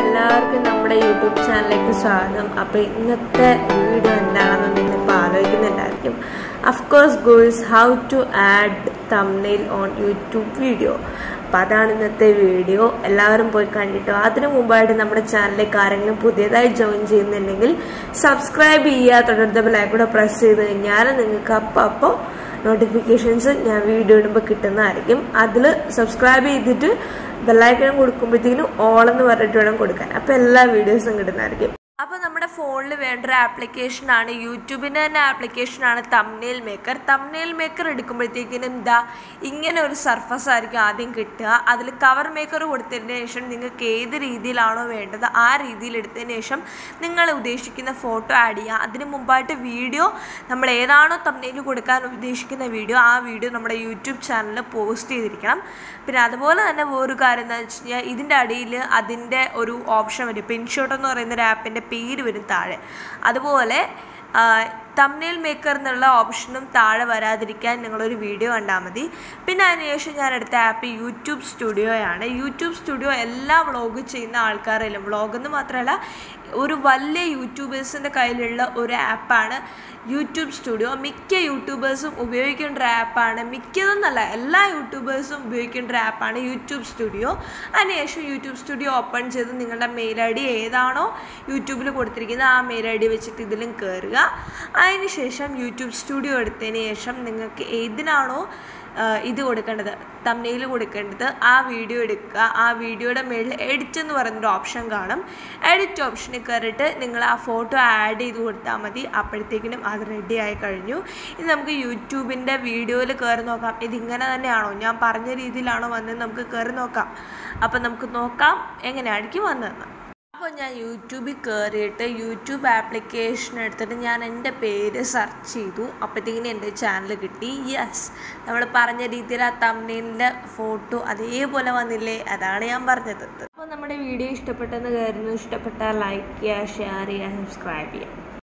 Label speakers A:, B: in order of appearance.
A: എല്ലാവർക്കും നമ്മുടെ യൂട്യൂബ് ചാനലിലേക്ക് സ്വാഗതം അപ്പോൾ ഇന്നത്തെ വീഡിയോ എന്താണെന്ന് നിങ്ങൾ ഇപ്പോൾ ആലോചിക്കുന്നുണ്ടായിരിക്കും of course goals how to add thumbnail on YouTube video അപ്പം അതാണ് ഇന്നത്തെ വീഡിയോ എല്ലാവരും പോയി കണ്ടിട്ടോ അതിനു മുമ്പായിട്ട് നമ്മുടെ ചാനലിലേക്ക് ആരെങ്കിലും പുതിയതായി ജോയിൻ ചെയ്യുന്നുണ്ടെങ്കിൽ സബ്സ്ക്രൈബ് ചെയ്യുക തുടർന്ന് ബെല്ലൈക്കൂടെ പ്രസ് ചെയ്ത് കഴിഞ്ഞാൽ നിങ്ങൾക്ക് അപ്പം അപ്പോൾ നോട്ടിഫിക്കേഷൻസ് ഞാൻ വീഡിയോ ഇടുമ്പോൾ കിട്ടുന്നതായിരിക്കും അതിൽ സബ്സ്ക്രൈബ് ചെയ്തിട്ട് ബെല്ലൈക്കൺ കൊടുക്കുമ്പോഴത്തേക്കും ഓൾ എന്ന് പറഞ്ഞിട്ട് വേണം കൊടുക്കാൻ അപ്പോൾ എല്ലാ വീഡിയോസും കിട്ടുന്നതായിരിക്കും അപ്പോൾ നമ്മുടെ ഫോണിൽ വേണ്ട ഒരു ആപ്ലിക്കേഷനാണ് യൂട്യൂബിൻ്റെ തന്നെ ആപ്ലിക്കേഷനാണ് തമ്നെയിൽ മേക്കർ തമ്നെയിൽ മേക്കർ എടുക്കുമ്പോഴത്തേക്കിനും എന്താ ഇങ്ങനെ ഒരു സർഫസ് ആയിരിക്കും ആദ്യം കിട്ടുക അതിൽ കവർ മേക്കർ കൊടുത്തതിന് ശേഷം നിങ്ങൾക്ക് ഏത് രീതിയിലാണോ വേണ്ടത് ആ രീതിയിൽ എടുത്തതിന് ശേഷം നിങ്ങൾ ഉദ്ദേശിക്കുന്ന ഫോട്ടോ ആഡ് ചെയ്യുക അതിന് മുമ്പായിട്ട് വീഡിയോ നമ്മൾ ഏതാണോ തമ്നെയിൽ കൊടുക്കാൻ ഉദ്ദേശിക്കുന്ന വീഡിയോ ആ വീഡിയോ നമ്മുടെ യൂട്യൂബ് ചാനലിൽ പോസ്റ്റ് ചെയ്തിരിക്കണം പിന്നെ അതുപോലെ തന്നെ വേറൊരു കാര്യം എന്താണെന്ന് വെച്ച് കഴിഞ്ഞാൽ ഇതിൻ്റെ അടിയിൽ അതിൻ്റെ ഒരു ഓപ്ഷൻ വരും പിൻഷോട്ട് എന്ന് പറയുന്ന ഒരു ആപ്പിൻ്റെ പേര് വരും താഴെ അതുപോലെ തമ്നെയിൽ മേക്കർ എന്നുള്ള ഓപ്ഷനും താഴെ വരാതിരിക്കാൻ നിങ്ങളൊരു വീഡിയോ കണ്ടാൽ മതി പിന്നെ അതിനുശേഷം ഞാൻ എടുത്ത ആപ്പ് യൂട്യൂബ് സ്റ്റുഡിയോയാണ് യൂട്യൂബ് സ്റ്റുഡിയോ എല്ലാ വ്ളോഗ് ചെയ്യുന്ന ആൾക്കാരെല്ലാം വ്ളോഗ് എന്ന് മാത്രമല്ല ഒരു വലിയ യൂട്യൂബേഴ്സിൻ്റെ കയ്യിലുള്ള ഒരു ആപ്പാണ് യൂട്യൂബ് സ്റ്റുഡിയോ മിക്ക യൂട്യൂബേഴ്സും ഉപയോഗിക്കേണ്ട ഒരു ആപ്പാണ് മിക്കതെന്നല്ല എല്ലാ യൂട്യൂബേഴ്സും ഉപയോഗിക്കേണ്ട ഒരു ആപ്പാണ് യൂട്യൂബ് സ്റ്റുഡിയോ അതിനുശേഷം യൂട്യൂബ് സ്റ്റുഡിയോ ഓപ്പൺ ചെയ്ത് നിങ്ങളുടെ മെയിൽ ഐ ഡി ഏതാണോ യൂട്യൂബിൽ കൊടുത്തിരിക്കുന്നത് ആ മെയിൽ ഐ ഡി വെച്ചിട്ട് ഇതിലും കയറുക അതിനുശേഷം യൂട്യൂബ് സ്റ്റുഡിയോ എടുത്തതിന് ശേഷം നിങ്ങൾക്ക് ഏതിനാണോ ഇത് കൊടുക്കേണ്ടത് തമ്നെയിൽ കൊടുക്കേണ്ടത് ആ വീഡിയോ എടുക്കുക ആ വീഡിയോയുടെ മേളിൽ എഡിറ്റ് എന്ന് പറയുന്നൊരു ഓപ്ഷൻ കാണും എഡിറ്റ് ഓപ്ഷനിൽ കയറിയിട്ട് നിങ്ങൾ ആ ഫോട്ടോ ആഡ് ചെയ്ത് കൊടുത്താൽ മതി അപ്പോഴത്തേക്കിനും അത് റെഡി ആയി കഴിഞ്ഞു ഇനി നമുക്ക് യൂട്യൂബിൻ്റെ വീഡിയോയിൽ കയറി നോക്കാം ഇതിങ്ങനെ തന്നെയാണോ ഞാൻ പറഞ്ഞ രീതിയിലാണോ വന്നത് നമുക്ക് കയറി നോക്കാം അപ്പം നമുക്ക് നോക്കാം എങ്ങനെയായിരിക്കും വന്നതെന്ന് അപ്പോൾ ഞാൻ യൂട്യൂബിൽ കയറിയിട്ട് യൂട്യൂബ് ആപ്ലിക്കേഷൻ എടുത്തിട്ട് ഞാൻ എൻ്റെ പേര് സെർച്ച് ചെയ്തു അപ്പോഴത്തേക്കിനും എൻ്റെ ചാനൽ കിട്ടി യെസ് നമ്മൾ പറഞ്ഞ രീതിയിൽ ആ തമ്മിലിൻ്റെ ഫോട്ടോ അതേപോലെ വന്നില്ലേ അതാണ് ഞാൻ പറഞ്ഞത് അപ്പോൾ നമ്മുടെ വീഡിയോ ഇഷ്ടപ്പെട്ടെന്ന് കയറുന്നു ഇഷ്ടപ്പെട്ടാൽ ലൈക്ക് ചെയ്യുക ഷെയർ ചെയ്യുക സബ്സ്ക്രൈബ് ചെയ്യുക